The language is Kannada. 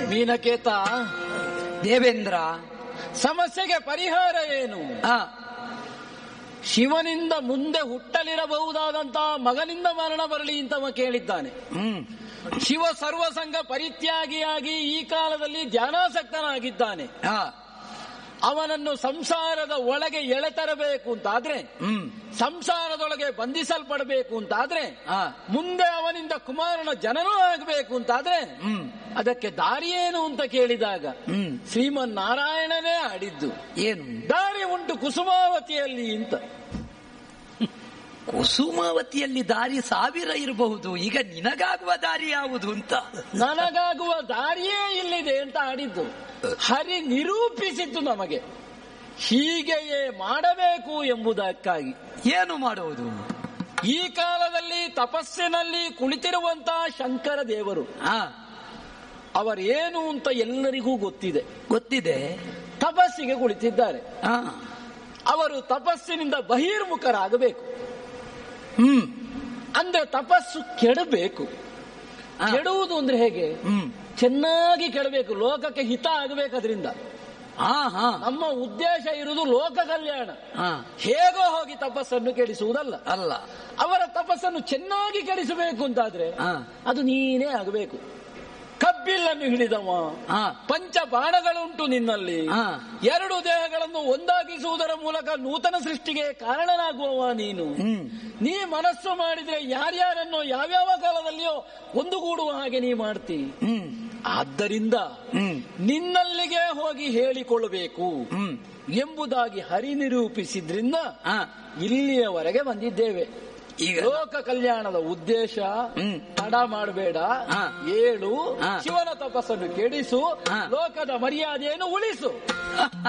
ಮೀನಕೇತ ದೇವೇಂದ್ರ ಸಮಸ್ಯೆಗೆ ಪರಿಹಾರ ಏನು ಆ ಶಿವನಿಂದ ಮುಂದೆ ಹುಟ್ಟಲಿರಬಹುದಾದಂತಹ ಮಗನಿಂದ ಮರಣ ಬರಲಿ ಅಂತವ ಕೇಳಿದ್ದಾನೆ ಹ್ಮ್ ಶಿವ ಸರ್ವಸಂಗ ಪರಿತ್ಯಾಗಿಯಾಗಿ ಈ ಕಾಲದಲ್ಲಿ ಧ್ಯಾನಾಸಕ್ತನಾಗಿದ್ದಾನೆ ಆ ಅವನನ್ನು ಸಂಸಾರದ ಒಳಗೆ ಎಳೆತರಬೇಕು ಅಂತಾದ್ರೆ ಹ್ಮ್ ಸಂಸಾರದೊಳಗೆ ಬಂಧಿಸಲ್ಪಡಬೇಕು ಅಂತಾದ್ರೆ ಆ ಮುಂದೆ ಅವನಿಂದ ಕುಮಾರನ ಜನನೂ ಆಗಬೇಕು ಅಂತಾದ್ರೆ ಹ್ಮ್ ಅದಕ್ಕೆ ದಾರಿಯೇನು ಅಂತ ಕೇಳಿದಾಗ ಹ್ಮ್ ಶ್ರೀಮನ್ ನಾರಾಯಣನೇ ಆಡಿದ್ದು ಏನು ದಾರಿ ಉಂಟು ಕುಸುಮಾವತಿಯಲ್ಲಿ ಅಂತ ಕುಸುಮಾವತಿಯಲ್ಲಿ ದಾರಿ ಸಾವಿರ ಇರಬಹುದು ಈಗ ನಿನಗಾಗುವ ದಾರಿ ಯಾವುದು ಅಂತ ನನಗಾಗುವ ದಾರಿಯೇ ಇಲ್ಲಿದೆ ಅಂತ ಆಡಿದ್ದು ಹರಿ ನಿರೂಪಿಸಿದ್ದು ನಮಗೆ ಹೀಗೆಯೇ ಮಾಡಬೇಕು ಎಂಬುದಕ್ಕಾಗಿ ಏನು ಮಾಡುವುದು ಈ ಕಾಲದಲ್ಲಿ ತಪಸ್ಸಿನಲ್ಲಿ ಕುಳಿತಿರುವಂತಹ ಶಂಕರ ದೇವರು ಆ ಅವರೇನು ಅಂತ ಎಲ್ಲರಿಗೂ ಗೊತ್ತಿದೆ ಗೊತ್ತಿದೆ ತಪಸ್ಸಿಗೆ ಕುಳಿತಿದ್ದಾರೆ ಆ ಅವರು ತಪಸ್ಸಿನಿಂದ ಬಹಿರ್ಮುಖರಾಗಬೇಕು ಹ್ಮ್ ಅಂದ್ರೆ ತಪಸ್ಸು ಕೆಡಬೇಕು ಆ. ಕೆಡುವುದು ಅಂದ್ರೆ ಹೇಗೆ ಹ್ಮ್ ಚೆನ್ನಾಗಿ ಕೆಡಬೇಕು ಲೋಕಕ್ಕೆ ಹಿತ ಆಗಬೇಕು ಅದರಿಂದ ಹಾ ಹಾ ನಮ್ಮ ಉದ್ದೇಶ ಇರುವುದು ಲೋಕ ಕಲ್ಯಾಣ ಹಾ ಹೇಗೋ ಹೋಗಿ ತಪಸ್ಸನ್ನು ಕೆಡಿಸುವುದಲ್ಲ ಅಲ್ಲ ಅವರ ತಪಸ್ಸನ್ನು ಚೆನ್ನಾಗಿ ಕೆಡಿಸಬೇಕು ಅಂತಾದ್ರೆ ಹಾ ಅದು ನೀನೇ ಆಗಬೇಕು ಕಬ್ಬಿಲ್ಲನ್ನು ಹಿಡಿದವ ಹಾ ಪಂಚ ಬಾಣಗಳುಂಟು ನಿನ್ನಲ್ಲಿ ಹಾ ಎರಡು ದೇಹಗಳನ್ನು ಒಂದಾಗಿಸುವುದರ ಮೂಲಕ ನೂತನ ಸೃಷ್ಟಿಗೆ ಕಾರಣನಾಗುವವ ನೀನು ಹ್ಮ್ ನೀ ಮನಸ್ಸು ಮಾಡಿದ್ರೆ ಯಾರ್ಯಾರನ್ನೋ ಯಾವ್ಯಾವ ಕಾಲದಲ್ಲಿಯೋ ಒಂದುಗೂಡುವ ಹಾಗೆ ನೀ ಮಾಡ್ತಿ ಹ್ಮ್ ಆದ್ದರಿಂದ ಹ್ಮ್ ನಿನ್ನಲ್ಲಿಗೆ ಹೋಗಿ ಹೇಳಿಕೊಳ್ಳಬೇಕು ಹ್ಮ್ ಎಂಬುದಾಗಿ ಹರಿ ನಿರೂಪಿಸಿದ್ರಿಂದ ಆ ಇಲ್ಲಿಯವರೆಗೆ ಬಂದಿದ್ದೇವೆ ಈಗ ಲೋಕ ಕಲ್ಯಾಣದ ಉದ್ದೇಶ ಹ್ಮ್. ತಡ ಮಾಡಬೇಡ ಹಾ. ಏಳು ಹಾ. ಶಿವನ ತಪಸ್ಸನ್ನು ಕೆಡಿಸು ಹಾ. ಲೋಕದ ಮರ್ಯಾದೆಯನ್ನು ಉಳಿಸು